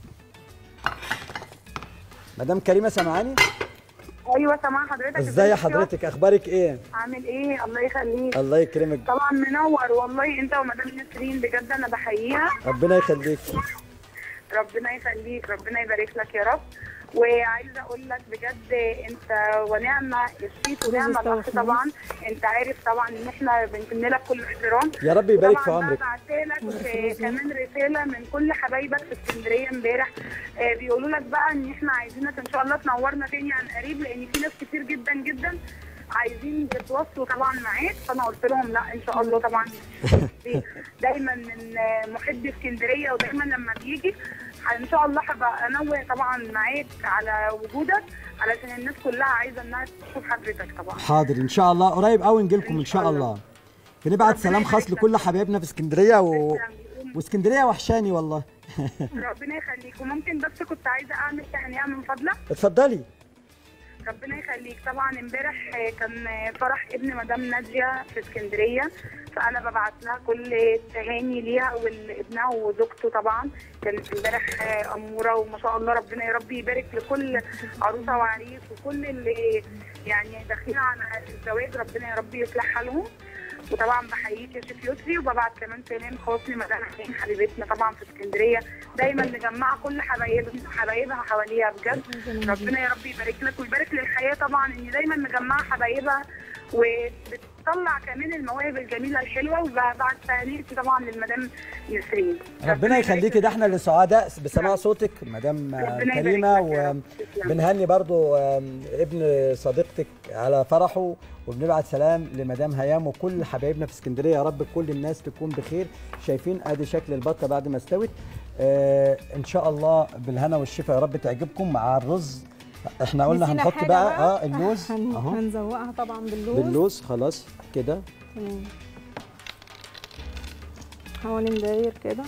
A: مدام كريمه سامعاني
C: ايوه سامعه حضرتك
A: ازاي
C: يا
A: حضرتك اخبارك ايه
C: عامل ايه الله يخليك
A: الله يكرمك
C: طبعا منور والله انت ومدام نسرين بجد انا بحييها
A: ربنا يخليك
C: ربنا يخليك ربنا يبارك لك يا رب وعايزه اقول لك بجد انت ونعمه الشيف ونعمه
B: استوى
C: الاخ
B: فينا.
C: طبعا انت عارف طبعا ان احنا بنكن لك كل احترام
A: يا رب يبارك في
C: وطبعاً
A: عمرك
C: بقى بعتلك كمان رساله من كل حبايبك في اسكندريه امبارح آه، بيقولوا لك بقى ان احنا عايزينك ان شاء الله تنورنا تاني عن قريب لان في ناس كتير جدا جدا عايزين يتواصلوا طبعا معاك فانا قلت لهم لا ان شاء الله طبعا دايما من آه، محبي اسكندريه ودايما لما بيجي ان شاء الله هبقى انوه طبعا معاك على وجودك علشان الناس كلها عايزه انها تشوف حضرتك طبعا
A: حاضر ان شاء الله قريب قوي نجي لكم ان شاء الله بنبعت سلام خاص لكل حبايبنا في اسكندريه و... واسكندريه وحشاني والله
C: ربنا يخليك وممكن بس كنت عايزه اعمل تهنئه من فضلك
A: اتفضلي
C: ربنا يخليك طبعا امبارح آه، كان آه، فرح ابن مدام ناديه في اسكندريه فانا ببعت لها كل التهاني ليها ولابنها وزوجته طبعا كانت امبارح آه، اموره وما شاء الله ربنا يا رب يبارك لكل عروسه وعريس وكل اللي يعني داخلين على الزواج ربنا يا رب يصلح حالهم وطبعا بحييك يا شيخ يسري وببعت كمان سلام خاص لمدام حسين حبيبتنا طبعا في اسكندريه دايما مجمعه كل حبايبها حبايبها حواليها بجد ربنا يا رب يبارك لك ويبارك للحياه طبعا ان دايما مجمعه حبايبها وبتطلع كمان المواهب الجميله الحلوه وبعد تهنئتي طبعا للمدام نسرين
A: ربنا يخليكي ده احنا اللي سعداء بسماع صوتك مدام
C: ربنا
A: كريمه
C: يبارك لك يا رب. تسلم.
A: وبنهني برضو آم، ابن صديقتك على فرحه وبنبعت سلام لمدام هيام وكل حبايبنا في اسكندريه يا رب كل الناس تكون بخير شايفين ادي شكل البطه بعد ما استوت آه ان شاء الله بالهنا والشفا يا رب تعجبكم مع الرز احنا قلنا
B: نسينا
A: هنحط
B: حاجة
A: بقى اه اللوز
B: هن...
A: اهو
B: هنزوقها طبعا باللوز
A: باللوز خلاص كده
B: تمام حوالين داير كده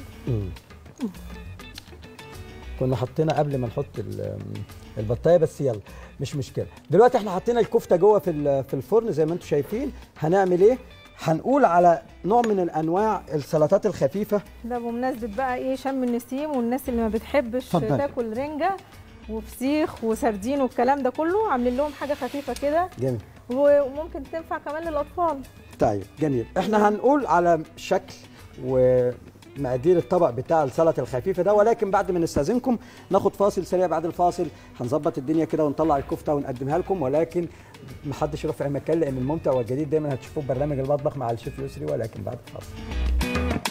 A: كنا حطينا قبل ما نحط ال- البطايه بس يلا مش مشكله دلوقتي احنا حطينا الكفته جوه في ال- في الفرن زي ما انتم شايفين هنعمل ايه هنقول على نوع من الانواع السلطات الخفيفه
B: ده بمناسبة بقى ايه شم النسيم والناس اللي ما بتحبش
A: اتفضلي.
B: تاكل رنجة وفسيخ وسردين والكلام ده كله عاملين لهم حاجة خفيفة كده
A: جميل
B: وممكن تنفع كمان للأطفال
A: طيب جميل احنا هنقول على شكل ومقادير الطبق بتاع السلطه الخفيفه ده ولكن بعد ما نستاذنكم ناخد فاصل سريع بعد الفاصل هنظبط الدنيا كده ونطلع الكفته ونقدمها لكم ولكن محدش يرفع مكان لان الممتع والجديد دايما هتشوفوه في برنامج المطبخ مع الشيف يسري ولكن بعد الفاصل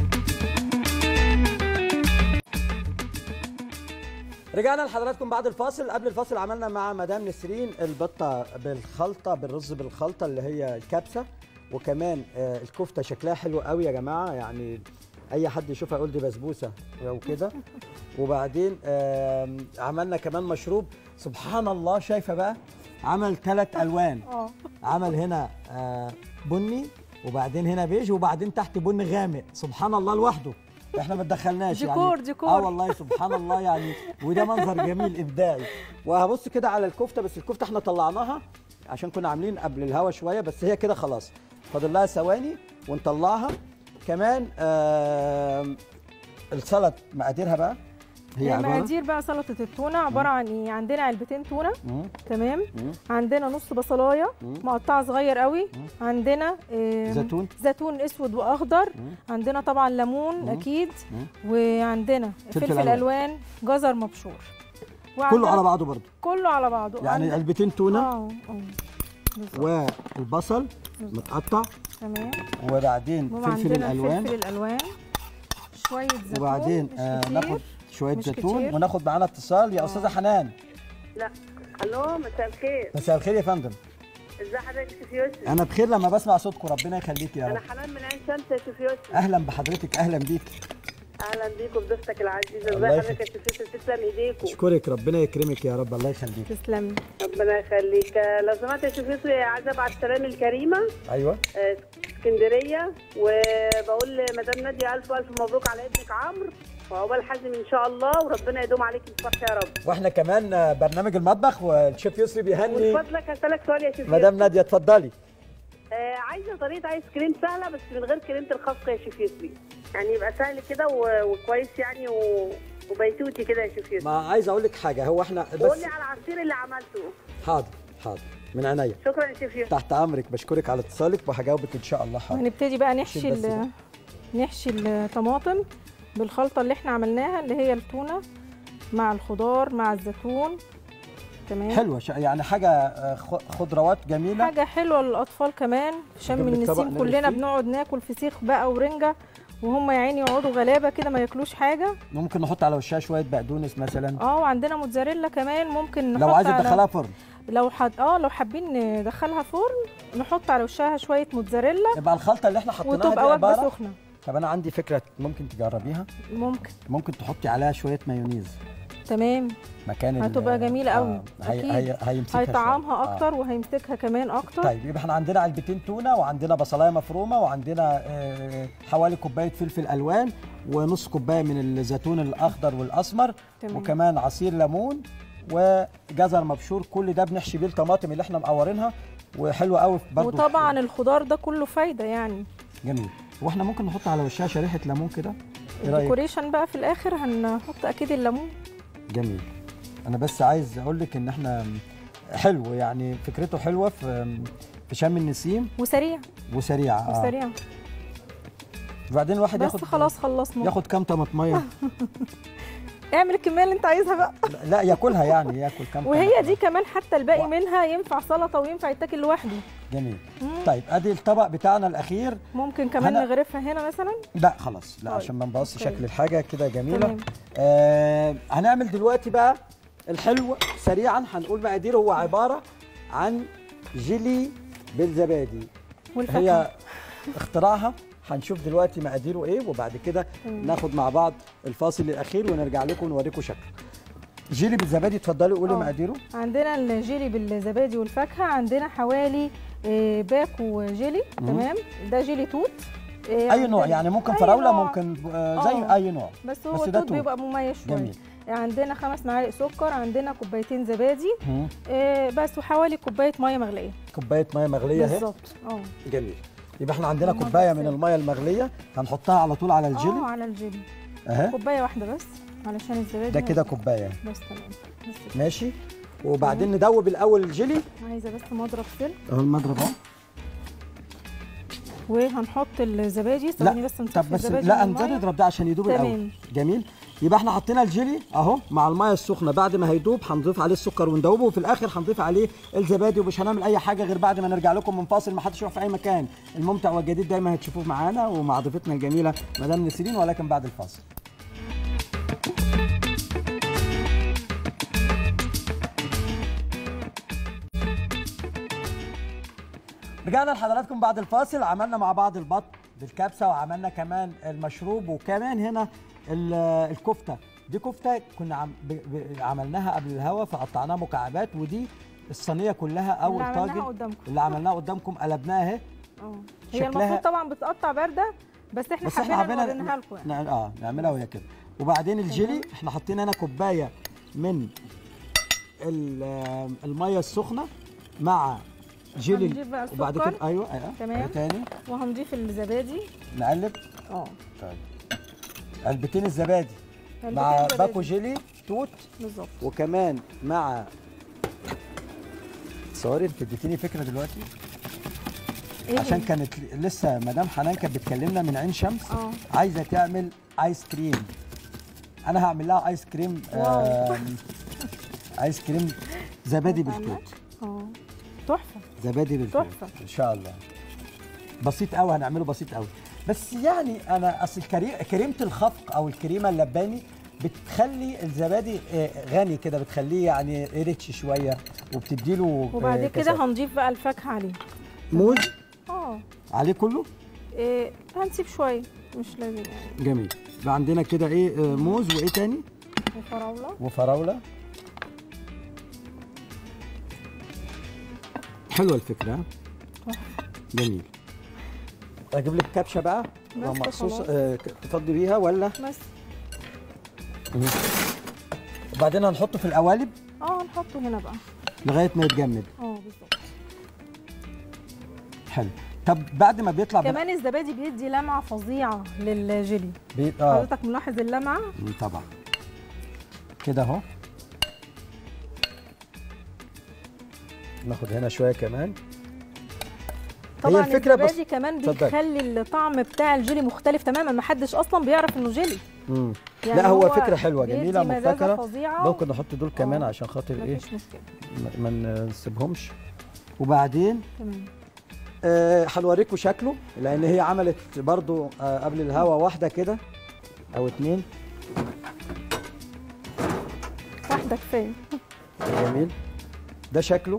A: رجعنا لحضراتكم بعد الفاصل قبل الفاصل عملنا مع مدام نسرين البطه بالخلطه بالرز بالخلطه اللي هي الكبسه وكمان آه، الكفته شكلها حلو قوي يا جماعه يعني اي حد يشوفها يقول دي بسبوسه او كده وبعدين آم، عملنا كمان مشروب سبحان الله شايفه بقى عمل ثلاث الوان
B: اه
A: عمل هنا آه، بني وبعدين هنا بيج وبعدين تحت بني غامق سبحان الله لوحده احنا ما اتدخلناش
B: ديكور-
A: يعني
B: ديكور.
A: اه والله سبحان الله يعني وده منظر جميل ابداعي وهبص كده على الكفته بس الكفته احنا طلعناها عشان كنا عاملين قبل الهوا شويه بس هي كده خلاص فاضل لها ثواني ونطلعها كمان آه السلط مقاديرها بقى هي عباره
B: مقادير بقى سلطة التونة عبارة عن ايه عندنا علبتين تونة
A: مم.
B: تمام
A: مم.
B: عندنا نص بصلاية
A: مم.
B: مقطعة صغير قوي عندنا آم،
A: زيتون
B: زيتون اسود واخضر
A: مم.
B: عندنا طبعا ليمون
A: مم.
B: اكيد
A: مم.
B: وعندنا
A: فلفل
B: فلفل,
A: ألوان.
B: الوان جزر مبشور
A: كله
B: وعندنا-
A: على بعضه برضه
B: كله على بعضه
A: يعني
B: عندنا-
A: علبتين تونه
B: اه اه بالظبط.
A: والبصل متقطع
B: تمام
A: وبعدين فلفل
B: وعندنا
A: الالوان
B: فلفل الالوان شويه زيتون
A: وبعدين
B: مش
A: آه
B: كتير.
A: ناخد شويه
B: مش
A: زيتون
B: كتير.
A: وناخد معانا اتصال يا
B: آه.
A: استاذه حنان
C: لا الو مساء الخير
A: مساء الخير يا فندم
C: ازي حضرتك يا شيخ يوسف
A: انا بخير لما بسمع صوتكم ربنا يخليك يا
C: انا
A: رب
C: حنان من عين شمس يا شيخ يوسف
A: اهلا بحضرتك اهلا بيك
C: اهلا بيك وبضيفتك العزيزه
A: الله
C: ازي
A: يخليك.
C: حضرتك يا شيخ يوسف تسلم ايديكم
A: اشكرك ربنا يكرمك يا رب الله يخليك
B: تسلمي
C: ربنا يخليك آه، لو سمحت يا شيخ يوسف عايزه ابعت سلام الكريمه
A: ايوه
C: آه، اسكندريه وبقول لمدام ناديه الف الف مبروك على ابنك عمرو وعقبال حازم ان شاء الله وربنا يدوم عليك الفرح يا رب
A: واحنا كمان آه، برنامج المطبخ والشيف يسري
C: ومن
A: بيهني
C: فضلك هسالك سؤال يا شيخ
A: مدام
C: يوسف
A: ناديه اتفضلي
C: آه عايزه طريقه ايس كريم سهله بس من غير كريمه الخفق يا شيف يوسف يعني يبقى سهل كده و- وكويس يعني و... وبيتوتي كده يا شيف يوسف
A: ما عايز اقول لك حاجه هو احنا
C: قول
A: بس
C: لي على العصير اللي عملته
A: حاضر حاضر من عينيا
C: شكرا يا شيف يوسف
A: تحت امرك بشكرك على اتصالك وهجاوبك ان شاء الله حاضر
B: هنبتدي بقى نحشي
A: شيل بس
B: ال-
A: ده.
B: نحشي الطماطم بالخلطه اللي احنا عملناها اللي هي التونه مع الخضار مع الزيتون تمام
A: حلوه ش- يعني حاجه آه، خ- خضروات جميله
B: حاجه حلوه للاطفال كمان في شم
A: أجيب لك طبق
B: النسيم
A: نعمل
B: كلنا
A: فيه؟
B: بنقعد ناكل فسيخ بقى ورنجه وهم يا عيني يقعدوا غلابه كده ما ياكلوش حاجه
A: ممكن نحط على وشها شويه بقدونس مثلا
B: اه وعندنا موتزاريلا كمان ممكن نحط
A: لو عايزه
B: على
A: تدخلها فرن
B: لو حد اه لو حابين ندخلها فرن نحط على وشها شويه موتزاريلا
A: يبقى الخلطه اللي احنا حطيناها دي
B: وتبقى وجبه
A: عباره
B: سخنه
A: طب انا عندي فكره ممكن تجربيها
B: ممكن
A: ممكن تحطي عليها شويه مايونيز
B: تمام
A: مكان ال-
B: هتبقى جميلة قوي.
A: هي
B: أكيد.
A: هي هيمسكها
B: هيطعمها
A: شوية. آه.
B: اكتر وهيمسكها كمان اكتر
A: طيب يبقى احنا عندنا علبتين تونه وعندنا بصلايه مفرومه وعندنا آه، حوالي كوبايه فلفل الوان ونص كوبايه من الزيتون الاخضر والاسمر
B: تمام.
A: وكمان عصير ليمون وجزر مبشور كل ده بنحشي بيه الطماطم اللي احنا مقورينها وحلوه قوي برضه
B: وطبعا الخضار ده كله فايده يعني
A: جميل واحنا ممكن نحط على وشها شريحه ليمون كده ايه رايك
B: الديكوريشن بقى في الاخر هنحط اكيد الليمون
A: جميل انا بس عايز اقول لك ان احنا حلو يعني فكرته حلوه في في شم النسيم
B: وسريع
A: وسريعه آه.
B: وسريع
A: وبعدين الواحد
B: بس
A: ياخد
B: خلاص خلصنا
A: ياخد كام طماطميه
B: اعمل الكميه اللي انت عايزها بقى
A: لا ياكلها يعني ياكل كام
B: وهي
A: طماطمية.
B: دي كمان حتى الباقي
A: واو.
B: منها ينفع سلطه وينفع يتاكل لوحده
A: جميل
B: مم.
A: طيب ادي الطبق بتاعنا الاخير
B: ممكن كمان
A: هنا-
B: نغرفها هنا مثلا
A: لا خلاص لا
B: طيب،
A: عشان ما نبص
B: أوكي.
A: شكل الحاجه كده جميله
B: تمام.
A: آه هنعمل دلوقتي بقى الحلو سريعا هنقول مقاديره هو عباره عن جيلي بالزبادي
B: والفاكهه
A: هي اختراعها هنشوف دلوقتي مقاديره ايه وبعد كده
B: تمام.
A: ناخد مع بعض الفاصل الاخير ونرجع لكم ونوريكم شكله جيلي بالزبادي اتفضلي قولي
B: آه.
A: مقاديره
B: عندنا الجيلي بالزبادي والفاكهه عندنا حوالي آه، باكو جيلي
A: مم.
B: تمام ده جيلي توت آه،
A: اي نوع
B: عندنا-
A: يعني ممكن
B: أي
A: فراوله
B: نوع.
A: ممكن آه زي
B: آه.
A: اي نوع
B: بس هو
A: بس ده
B: التوت
A: توت.
B: بيبقى مميز شويه
A: جميل
B: عندنا خمس معالق سكر عندنا كوبايتين زبادي
A: مم.
B: آه، بس وحوالي كوبايه ميه مغليه
A: كوبايه ميه مغليه اهي
B: بالظبط اه
A: جميل يبقى احنا عندنا
B: المية
A: كوبايه
B: بس.
A: من الميه المغليه هنحطها على طول على
B: اه
A: الجيلي
B: على الجيلي
A: اهي
B: كوبايه واحده بس علشان الزبادي
A: ده كده
B: هيبقى-
A: كوبايه
B: بس تمام بس كده.
A: ماشي وبعدين ندوب الاول الجيلي
B: عايزه بس مضرب سلك
A: اهو المضرب اهو
B: وهنحط الزبادي ثواني بس
A: طب
B: نصفي
A: بس
B: الزبادي
A: لا
B: من المية.
A: نضرب ده عشان يدوب الاول
B: تمام.
A: جميل يبقى احنا حطينا الجيلي اهو مع الميه السخنه بعد ما هيدوب هنضيف عليه السكر وندوبه وفي الاخر هنضيف عليه الزبادي ومش هنعمل اي حاجه غير بعد ما نرجع لكم من فاصل ما حدش يروح في اي مكان الممتع والجديد دايما هتشوفوه معانا ومع ضيفتنا الجميله مدام نسرين ولكن بعد الفاصل رجعنا لحضراتكم بعد الفاصل عملنا مع بعض البط بالكبسه وعملنا كمان المشروب وكمان هنا ال- الكفته دي كفته كنا عم ب- ب- عملناها قبل الهوا فقطعناها مكعبات ودي الصينيه كلها او
B: اللي عملناها
A: الطاجن
B: قدامكم.
A: اللي عملناها قدامكم قلبناها اهي
B: اه هي
A: شكلها-
B: المفروض طبعا بتقطع بارده بس احنا
A: بس احنا
B: حبينا
A: حبينا
B: نوريها لكم يعني
A: نع- اه نعملها وهي كده وبعدين الجيلي احنا حاطين هنا كوبايه من ال- آه، الميه السخنه مع جيلي
B: هنجيب بقى
A: وبعد
B: السكر.
A: كده ايوه ايوه
B: تمام.
A: إيه تاني
B: وهنضيف الزبادي
A: نقلب
B: اه
A: طيب علبتين الزبادي
B: علبتين
A: مع
B: زبادي.
A: باكو جيلي توت
B: بالظبط
A: وكمان مع سوري انت اديتيني فكره دلوقتي
B: إيه
A: عشان
B: هي؟
A: كانت لسه مدام حنان كانت بتكلمنا من عين شمس
B: اه
A: عايزه تعمل ايس كريم انا هعمل لها ايس كريم
B: واو.
A: آم، ايس كريم زبادي
B: هتعمل؟
A: بالتوت
B: اه تحفه
A: زبادي بالتوت
B: تحفة.
A: ان شاء الله بسيط قوي هنعمله بسيط قوي بس يعني انا اصل الكري... كريمه الخفق او الكريمه اللباني بتخلي الزبادي آه، غني كده بتخليه يعني ريتش شويه وبتديله آه،
B: وبعد كده
A: كثافة.
B: هنضيف بقى الفاكهه عليه
A: موز
B: اه
A: عليه كله
B: إيه هنسيب شويه مش لازم يعني
A: جميل يبقى عندنا كده ايه آه، موز وايه تاني
B: وفراوله
A: وفراوله حلوه الفكره ها؟
B: تحفة.
A: جميل اجيب لك كبشه بقى
B: بس
A: مخصوص
B: خلاص.
A: آه، ك- تفضي بيها ولا
B: بس
A: وبعدين هنحطه في القوالب
B: اه هنحطه هنا بقى
A: لغايه ما يتجمد
B: اه بالظبط
A: حلو طب بعد ما بيطلع بن-
B: كمان الزبادي بيدي لمعه فظيعه للجيلي
A: بي... اه
B: حضرتك ملاحظ اللمعه
A: مم، طبعا كده اهو ناخد هنا شويه كمان
B: طبعا
A: الفكرة بس-
B: الزبادي كمان
A: اتفضل.
B: بيخلي الطعم بتاع الجيلي مختلف تماما ما حدش اصلا بيعرف انه جيلي
A: مم.
B: يعني
A: لا هو,
B: هو
A: فكره حلوه
B: بيدي
A: جميله
B: مزازة
A: مبتكره
B: فظيعة.
A: ممكن نحط دول كمان
B: آه.
A: عشان خاطر ايه
B: مفيش مشكله
A: ما- ما نسيبهمش وبعدين
B: تمام
A: آه، هنوريكم شكله لان هي عملت برضو آه، قبل الهوا واحده كده او اتنين
B: واحده كفايه
A: جميل ده شكله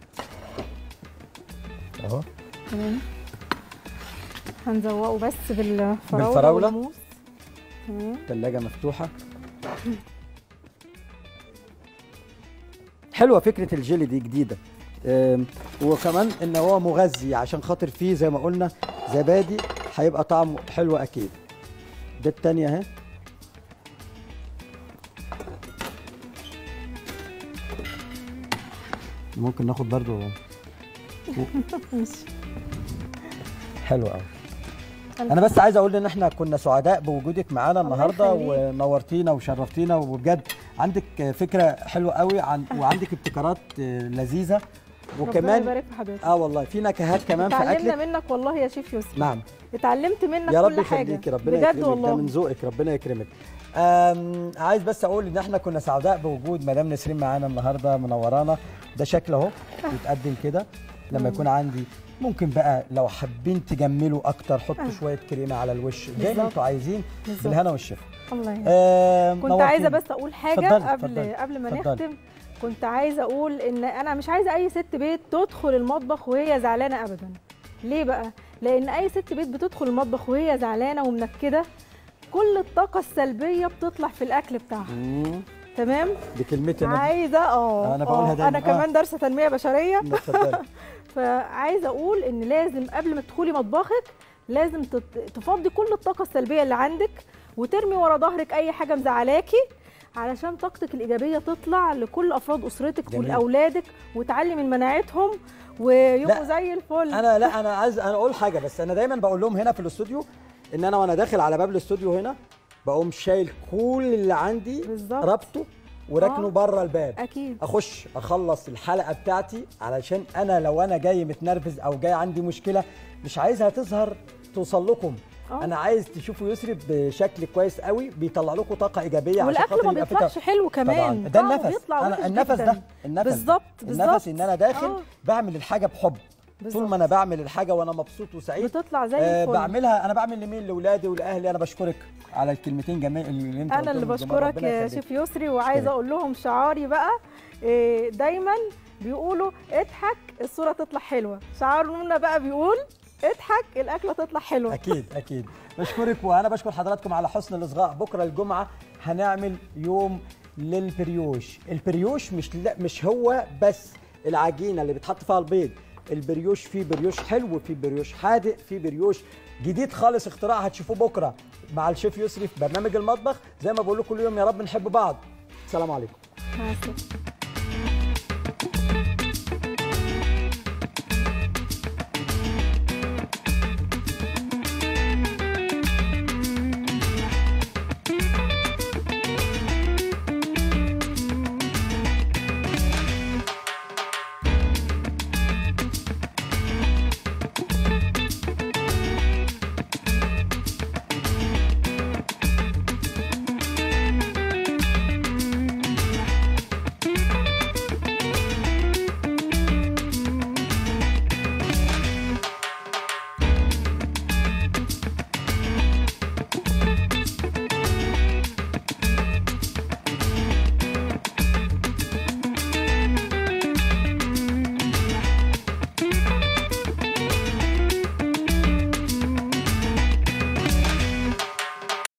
A: اهو
B: تمام هنزوقه بس بالفراوله
A: بالفراولة؟
B: والموز تمام
A: ثلاجه مفتوحه حلوه فكره الجيلي دي جديده آم، وكمان ان هو مغذي عشان خاطر فيه زي ما قلنا زبادي هيبقى طعمه حلو اكيد ده التانية اهي ممكن ناخد برضو
B: ماشي
A: حلو قوي انا بس عايز اقول ان احنا كنا سعداء بوجودك معانا
B: الله
A: النهارده
B: يخليك.
A: ونورتينا وشرفتينا وبجد عندك فكره حلوه قوي عن وعندك ابتكارات لذيذه
B: ربنا
A: وكمان
B: يبارك في حضرتك
A: اه والله في نكهات كمان في
B: اتعلمنا
A: اكلك
B: منك والله يا شيف يوسف
A: نعم
B: اتعلمت منك
A: يا رب
B: كل حاجه
A: يخليكي ربنا
B: بجد
A: يكرمك ده
B: والله
A: من ذوقك ربنا يكرمك أم عايز بس اقول ان احنا كنا سعداء بوجود مدام نسرين معانا النهارده منورانا ده شكل اهو بيتقدم كده لما يكون عندي ممكن بقى لو حابين تجملوا اكتر حطوا شويه كريمه على الوش زي ما
B: بالظبط.
A: انتوا عايزين
B: بالظبط.
A: بالهنا والشفا
B: الله يهديك
A: أم،
B: كنت عايزه
A: نورتينا.
B: بس اقول حاجه
A: اتفضلي،
B: قبل
A: اتفضلي،
B: قبل ما
A: اتفضلي.
B: نختم كنت عايزه اقول ان انا مش عايزه اي ست بيت تدخل المطبخ وهي زعلانه ابدا ليه بقى لان اي ست بيت بتدخل المطبخ وهي زعلانه ومنكده كل الطاقه السلبيه بتطلع في الاكل بتاعها
A: مم،
B: تمام
A: دي كلمتي انا
B: عايزه اه
A: أنا بقولها
B: آه،
A: دايماً،
B: انا
A: آه.
B: كمان دارسه تنميه بشريه
A: اتفضلي
B: فعايزه اقول ان لازم قبل ما تدخلي مطبخك لازم تت- تفضي كل الطاقه السلبيه اللي عندك وترمي ورا ظهرك اي حاجه مزعلاكي علشان طاقتك الايجابيه تطلع لكل افراد اسرتك
A: جميل.
B: ولاولادك وتعلي من مناعتهم ويبقوا
A: لا،
B: زي الفل
A: انا لا انا عايز انا اقول حاجه بس انا دايما بقول لهم هنا في الاستوديو ان انا وانا داخل على باب الاستوديو هنا بقوم شايل كل اللي عندي
B: بالظبط.
A: ربطه وراكنه
B: آه.
A: بره الباب
B: اكيد
A: اخش اخلص الحلقه بتاعتي علشان انا لو انا جاي متنرفز او جاي عندي مشكله مش عايزها تظهر توصل لكم
B: آه.
A: انا عايز تشوفوا يسري بشكل كويس قوي بيطلع لكم طاقه ايجابيه عشان
B: والاكل
A: خاطر
B: ما
A: يبقى في
B: بيطلعش حلو
A: طبعا
B: كمان
A: ده
B: طعمه
A: النفس
B: بيطلع وحش
A: انا النفس
B: جداً.
A: ده النفس ده.
B: بالظبط بالظبط
A: النفس ان انا داخل
B: آه.
A: بعمل الحاجه بحب طول
B: بالظبط.
A: ما انا بعمل الحاجه وانا مبسوط وسعيد
B: بتطلع زي
A: آه
B: الفل
A: بعملها انا بعمل لمين لاولادي ولاهلي انا بشكرك على الكلمتين جميل اللي انت
B: انا اللي
A: قلتهم جمال.
B: بشكرك
A: ربنا
B: يا
A: يخليك.
B: شيف يسري وعايزه
A: أشكرك.
B: اقول لهم شعاري بقى إيه، دايما بيقولوا اضحك الصوره تطلع حلوه شعارنا بقى بيقول اضحك الاكله تطلع حلوه
A: اكيد اكيد بشكرك وانا بشكر حضراتكم على حسن الاصغاء بكره الجمعه هنعمل يوم للبريوش البريوش مش لا مش هو بس العجينه اللي بيتحط فيها البيض البريوش فيه بريوش حلو فيه بريوش حادق فيه بريوش جديد خالص اختراع هتشوفوه بكره مع الشيف يسري في برنامج المطبخ زي ما بقول لكم كل يوم يا رب نحب بعض السلام عليكم
B: مع السلامه